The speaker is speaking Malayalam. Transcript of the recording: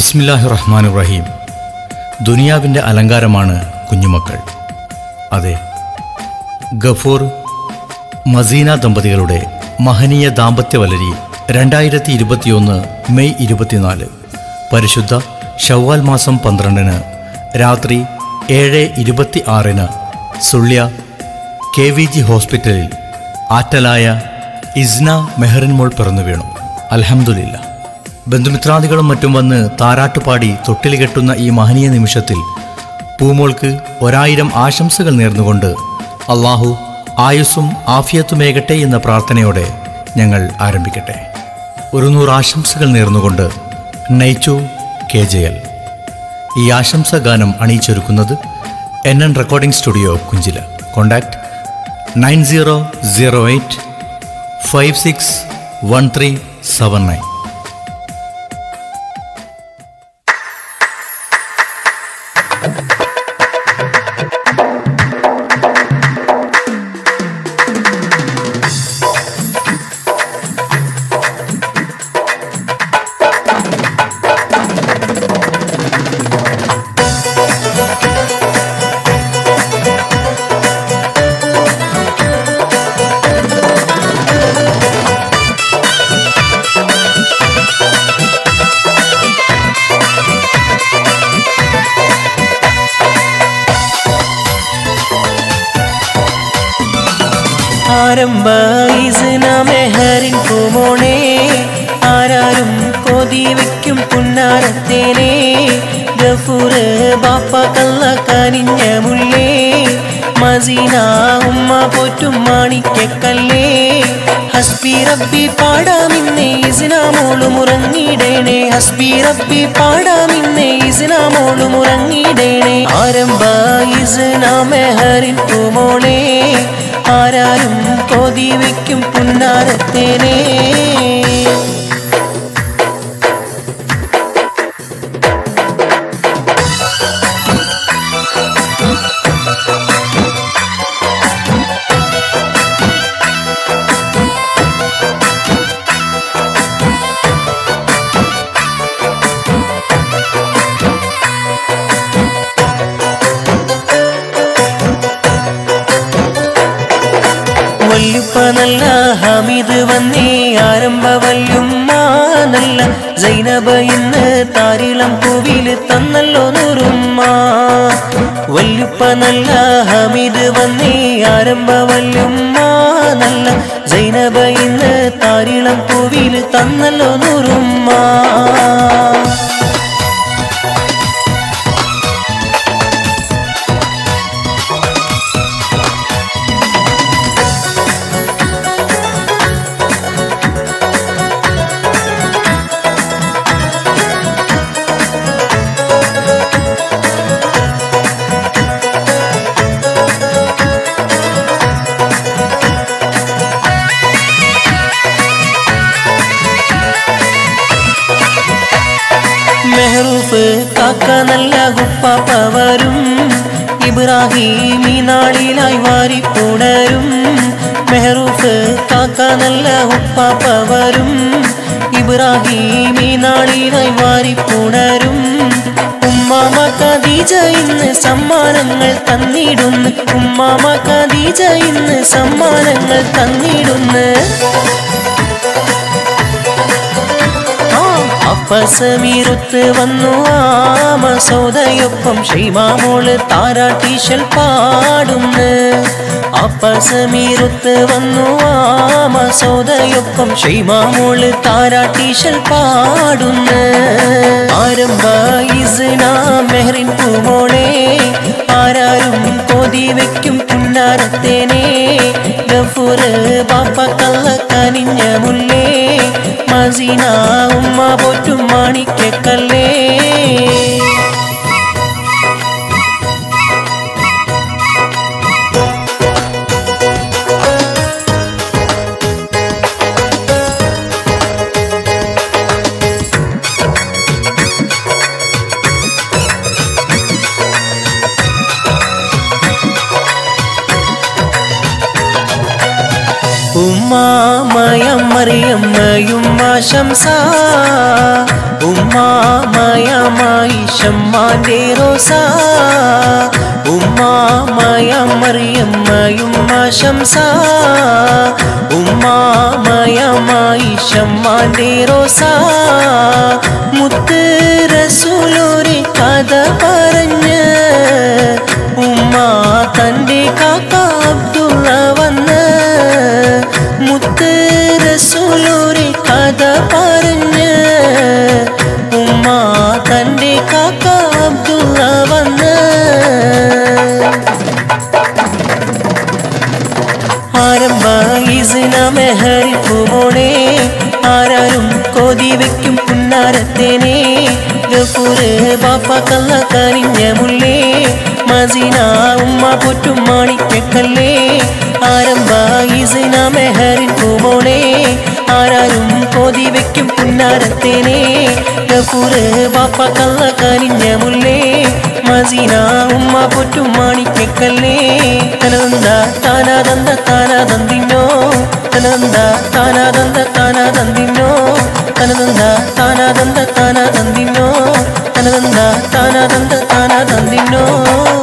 ബിസ്മില്ലാഹി റഹ്മാൻ റഹീം ദുനിയാവിൻ്റെ അലങ്കാരമാണ് കുഞ്ഞുമക്കൾ അതെ ഗഫൂർ മസീന ദമ്പതികളുടെ മഹനീയ ദാമ്പത്യവലരി രണ്ടായിരത്തി ഇരുപത്തിയൊന്ന് മെയ് ഇരുപത്തിനാല് പരിശുദ്ധ ഷവ്വാൽ മാസം പന്ത്രണ്ടിന് രാത്രി ഏഴ് ഇരുപത്തി ആറിന് സുള്യ കെ വി ജി ഹോസ്പിറ്റലിൽ ആറ്റലായ ഇസ്ന മെഹറിൻമോൾ പിറന്നു വീണു അൽഹംദുലില്ല ബന്ധുമിത്രാദികളും മറ്റും വന്ന് താരാട്ടുപാടി തൊട്ടിൽ കെട്ടുന്ന ഈ മഹനീയ നിമിഷത്തിൽ പൂമോൾക്ക് ഒരായിരം ആശംസകൾ നേർന്നുകൊണ്ട് അള്ളാഹു ആയുസ്സും ആഫിയത്തുമേകട്ടെ എന്ന പ്രാർത്ഥനയോടെ ഞങ്ങൾ ആരംഭിക്കട്ടെ ഒരു നൂറ് ആശംസകൾ നേർന്നുകൊണ്ട് നയിച്ചു കെ ജെ എൽ ഈ ആശംസ ഗാനം അണിയിച്ചൊരുക്കുന്നത് N N recording studio Kunchila contact nine zero zero eight five six one three seven nine ആരംഭ മെഹറിൻ പൂമോണേ ആരാരും കൊതി വയ്ക്കും പുന്നാരത്തേനെ ഗഫൂറ് ബാപ്പ കള്ള കനിഞ്ഞ മുല്ലേ മസീന ഉമ്മ പോറ്റും മാണിക്കക്കല്ലേ ഹസ്ബി റബ്ബി പാടാമിന്നെ ഇസ്ലാമോളും ഉറങ്ങിടേണേ ഹസ്ബി റബ്ബി പാടാമിന്നെ ഇസ്ലാമോളും ഉറങ്ങിടേണേ ആരംഭ മെഹറിൻ പൂമോളേ ആരാരും കൊതി വയ്ക്കും പുന്നാരത്തേനേ വല്ലുപ്പ നല്ല ഹമീദ് വന്നേ ആരംഭ വല്യുമ്മ നല്ല സൈനബ ഇന്ന് താരിളം പൂവില് തന്നല്ലോ നൂറുമ്മ വല്ലുപ്പ നല്ല ഹമീദ് വന്നേ ആരംഭ വല്യുമ്മ നല്ല സൈനബ ഇന്ന് താരിളം പൂവില് തന്നല്ലോ നൂറുമ്മ മെഹറൂഫ് കാക്ക നല്ല ഹുപ്പാപ്പ വരും ഇബ്രാഹിം ഈ നാളിലായി വാരിപ്പുണരും മെഹറൂഫ് കാക്ക നല്ല ഹുപ്പാപ്പ വരും ഇബ്രാഹിം ഈ നാളിലായി വാരിപ്പുണരും ഉമ്മാമ ഖദീജ ഇന്ന് സമ്മാനങ്ങൾ തന്നിടുന്നു ഉമ്മാമ ഖദീജ ഇന്ന് സമ്മാനങ്ങൾ തന്നിടുന്നു അപ്പസമീരുത്ത് വന്നു ആമസോദയൊപ്പം ഷെയ്മാമോള് താരാട്ടീശൽ പാടുന്ന് അപ്പസമീരുത്ത് വന്നു ആമസോദയൊപ്പം ഷെയ്മാമോള് താരാട്ടീശൽ പാടുന്ന് ആരംഭ ഇസ്ന മെഹറിൻ പൂമോളെ ആരാരും കൊതി വയ്ക്കും പുന്നാരത്തേനെ ഗഫൂറ് ബാപ്പ കള്ള കനിഞ്ഞ മുല്ലേ മസീന ഉമ്മ പോറ്റും മാണിക്കക്കല്ലേ ഉമ്മാമയം മറിയമ്മയും ആശംസ ഉമ്മാമയമായി ഷമ്മാന്റെ റോസ ഉമ്മാമയം മറിയമ്മയും ആശംസ ഉമ്മാമയമായി ഷമ്മാന്റെ റോസ മുത്ത് റസൂലൊരു കഥ പറഞ്ഞ് ഉമ്മ തൻ്റെ കാക്ക അബ്ദുള്ള വന്ന് മുത്ത് റസൂലൊരു കഥ പറഞ്ഞ് ഉമ്മ തൻ്റെ കാക്ക അബ്ദുള്ള വന്ന് ആരംഭ ഈസിന മെഹറി പൂമോണേ ആരാരും കോതി വെക്കും പുന്നാരത്തേനെ ഗഫൂര് ബാപ്പ കള്ള കരിഞ്ഞ മുല്ലേ മസീന ഉമ്മ പൊറ്റും മാണിക്കല്ലേ ആരംഭ ഈസിന മെഹറിൻ പൂമോണേ ആരാരും കോതി വെക്കും പുന്നാരത്തേനെ ഗഫൂര് ബാപ്പ കള്ള കരിഞ്ഞ മുല്ലേ മസീന ഉമ്മ പൊറ്റും മാണിക്കല്ലേ തനതന്ത താനാതന്ത താനാതന്തിന്നോ തനതന്ത താനാതന്ത താനാതന്തിന്നോ തനതന്ത താനാതന്ത താനാതന്തിന്നോ തനതന്ത താനാതന്ത താനാതന്തിന്നോ